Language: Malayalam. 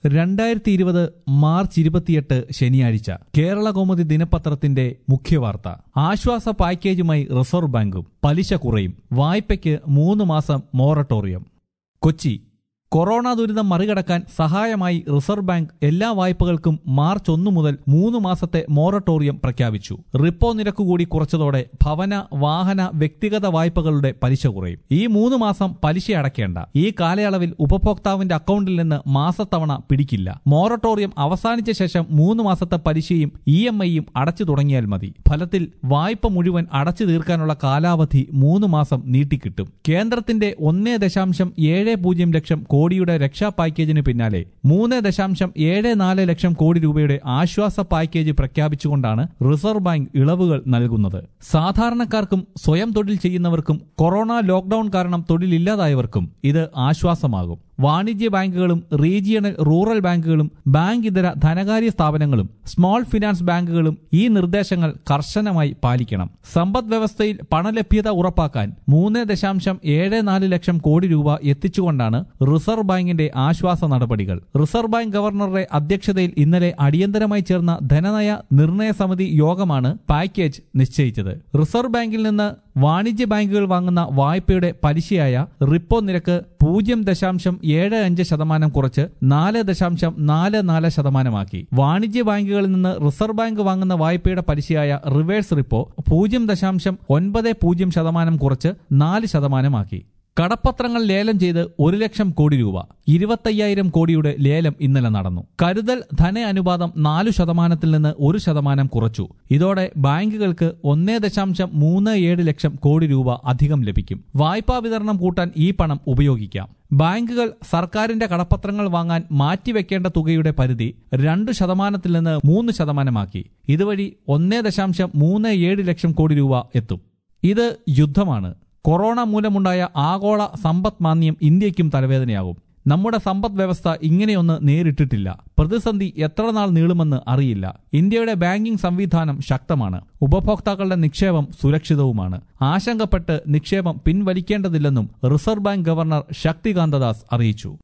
രണ്ടായിരത്തി ഇരുപത് മാർച്ച് ഇരുപത്തിയെട്ട് ശനിയാഴ്ച കേരള കൗമുദി ദിനപത്രത്തിന്റെ മുഖ്യവാർത്ത ആശ്വാസ പാക്കേജുമായി റിസർവ് ബാങ്കും പലിശ കുറയും വായ്പയ്ക്ക് മൂന്ന് മാസം മൊറട്ടോറിയം കൊച്ചി കൊറോണ ദുരിതം മറികടക്കാൻ സഹായമായി റിസർവ് ബാങ്ക് എല്ലാ വായ്പകൾക്കും മാർച്ച് ഒന്നു മുതൽ മൂന്ന് മാസത്തെ മൊറട്ടോറിയം പ്രഖ്യാപിച്ചു റിപ്പോ നിരക്ക് കൂടി കുറച്ചതോടെ ഭവന വാഹന വ്യക്തിഗത വായ്പകളുടെ പലിശ കുറയും ഈ മൂന്ന് മാസം പലിശ അടയ്ക്കേണ്ട ഈ കാലയളവിൽ ഉപഭോക്താവിന്റെ അക്കൗണ്ടിൽ നിന്ന് മാസത്തവണ പിടിക്കില്ല മൊറട്ടോറിയം അവസാനിച്ച ശേഷം മൂന്ന് മാസത്തെ പലിശയും ഇ എം ഐയും അടച്ചു തുടങ്ങിയാൽ മതി ഫലത്തിൽ വായ്പ മുഴുവൻ അടച്ചു തീർക്കാനുള്ള കാലാവധി മൂന്ന് മാസം നീട്ടിക്കിട്ടും കേന്ദ്രത്തിന്റെ ഒന്നേ ദശാംശം ഏഴ് പൂജ്യം ലക്ഷം കോടിയുടെ രക്ഷാ പാക്കേജിന് പിന്നാലെ മൂന്ന് ദശാംശം ഏഴ് നാല് ലക്ഷം കോടി രൂപയുടെ ആശ്വാസ പാക്കേജ് പ്രഖ്യാപിച്ചുകൊണ്ടാണ് റിസർവ് ബാങ്ക് ഇളവുകൾ നൽകുന്നത് സാധാരണക്കാർക്കും സ്വയം തൊഴിൽ ചെയ്യുന്നവർക്കും കൊറോണ ലോക്ഡൌൺ കാരണം തൊഴിലില്ലാതായവർക്കും ഇത് ആശ്വാസമാകും വാണിജ്യ ബാങ്കുകളും റീജിയണൽ റൂറൽ ബാങ്കുകളും ബാങ്ക് ഇതര ധനകാര്യ സ്ഥാപനങ്ങളും സ്മോൾ ഫിനാൻസ് ബാങ്കുകളും ഈ നിർദ്ദേശങ്ങൾ കർശനമായി പാലിക്കണം സമ്പദ് വ്യവസ്ഥയിൽ പണലഭ്യത ഉറപ്പാക്കാൻ മൂന്ന് ദശാംശം ഏഴ് നാല് ലക്ഷം കോടി രൂപ എത്തിച്ചുകൊണ്ടാണ് റിസർവ് ബാങ്കിന്റെ ആശ്വാസ നടപടികൾ റിസർവ് ബാങ്ക് ഗവർണറുടെ അധ്യക്ഷതയിൽ ഇന്നലെ അടിയന്തരമായി ചേർന്ന ധനനയ നിർണയ സമിതി യോഗമാണ് പാക്കേജ് നിശ്ചയിച്ചത് റിസർവ് ബാങ്കിൽ നിന്ന് വാണിജ്യ ബാങ്കുകൾ വാങ്ങുന്ന വായ്പയുടെ പലിശയായ റിപ്പോ നിരക്ക് പൂജ്യം ദശാംശം ഏഴ് അഞ്ച് ശതമാനം കുറച്ച് നാല് ദശാംശം നാല് നാല് ശതമാനമാക്കി വാണിജ്യ ബാങ്കുകളിൽ നിന്ന് റിസർവ് ബാങ്ക് വാങ്ങുന്ന വായ്പയുടെ പലിശയായ റിവേഴ്സ് റിപ്പോ പൂജ്യം ദശാംശം ഒൻപത് പൂജ്യം ശതമാനം കുറച്ച് നാല് ശതമാനമാക്കി കടപ്പത്രങ്ങൾ ലേലം ചെയ്ത് ഒരു ലക്ഷം കോടി രൂപ ഇരുപത്തയ്യായിരം കോടിയുടെ ലേലം ഇന്നലെ നടന്നു കരുതൽ ധന അനുപാതം നാലു ശതമാനത്തിൽ നിന്ന് ഒരു ശതമാനം കുറച്ചു ഇതോടെ ബാങ്കുകൾക്ക് ഒന്നേ ദശാംശം മൂന്ന് ഏഴ് ലക്ഷം കോടി രൂപ അധികം ലഭിക്കും വായ്പാ വിതരണം കൂട്ടാൻ ഈ പണം ഉപയോഗിക്കാം ബാങ്കുകൾ സർക്കാരിന്റെ കടപ്പത്രങ്ങൾ വാങ്ങാൻ മാറ്റിവെക്കേണ്ട തുകയുടെ പരിധി രണ്ട് ശതമാനത്തിൽ നിന്ന് മൂന്ന് ശതമാനമാക്കി ഇതുവഴി ഒന്നേ ദശാംശം മൂന്ന് ഏഴ് ലക്ഷം കോടി രൂപ എത്തും ഇത് യുദ്ധമാണ് കൊറോണ മൂലമുണ്ടായ ആഗോള സമ്പദ് മാന്ദ്യം ഇന്ത്യക്കും തലവേദനയാകും നമ്മുടെ സമ്പദ് വ്യവസ്ഥ ഇങ്ങനെയൊന്ന് നേരിട്ടിട്ടില്ല പ്രതിസന്ധി എത്ര നാൾ നീളുമെന്ന് അറിയില്ല ഇന്ത്യയുടെ ബാങ്കിംഗ് സംവിധാനം ശക്തമാണ് ഉപഭോക്താക്കളുടെ നിക്ഷേപം സുരക്ഷിതവുമാണ് ആശങ്കപ്പെട്ട് നിക്ഷേപം പിൻവലിക്കേണ്ടതില്ലെന്നും റിസർവ് ബാങ്ക് ഗവർണർ ശക്തികാന്തദാസ് അറിയിച്ചു